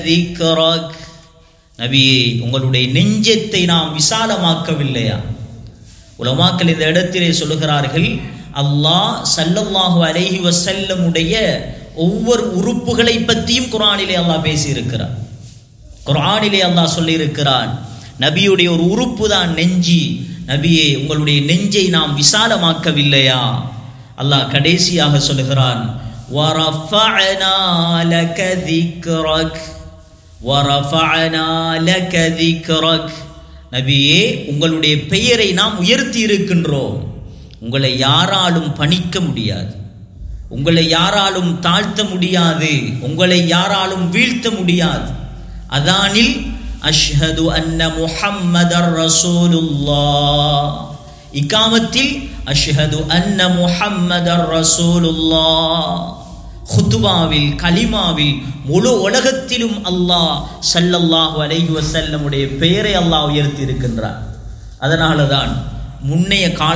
ذِكْرَكَ. நபியே உங்களுடைய நெஞ்சத்தை நாம் விசாலமாக்கவில்லையா உலமாக்கள் இந்த இடத்திலே சொல்லுகிறார்கள் அல்லாஹ் ஸல்லல்லாஹு அலைஹி வஸல்லமுடைய ஒவ்வொரு உறுப்புகளை பற்றியும் குர்ஆனிலே அல்லாஹ் பேசியிருக்கிறார் குர்ஆனிலே அல்லாஹ் சொல்லியிருக்கிறான் நபியுடைய ஒரு உறுப்பு தான் நெஞ்சி நபியே உங்களுடைய நெஞ்சை நாம் விசாலமாக்கவில்லையா அல்லாஹ் கடைசியாக சொல்லுகிறான் وَرَفَعْنَا لَكَ ذِكْرَكَ وَرَفَعْنَا لَكَ ذِكْرَكَ நபியே உங்களுடைய பெயரை நாம் உயர்த்தி இருக்கின்றோம் உங்களை யாராலும் பணிக்க முடியாது உங்களை யாராலும் தாழ்த்த முடியாது உங்களை யாராலும் வீழ்த்த முடியாது அதானில் அஷ்ஹது அன்ன முஹம்மதர் ரசூலுல்லாஹ் இக்காமத்தில் அஷ்ஹது அன்ன முஹம்மதர் ரசூலுல்லாஹ் ஹுத்துபாவில் கலிமாவில் முழு உலகத்திலும் அல்லாஹ் ஸல்லல்லாஹு அலைஹி வஸல்லமுடைய பெயரை அல்லாஹ் உயர்த்தி இருக்கின்றார் அதனால தான் முன்னைய கால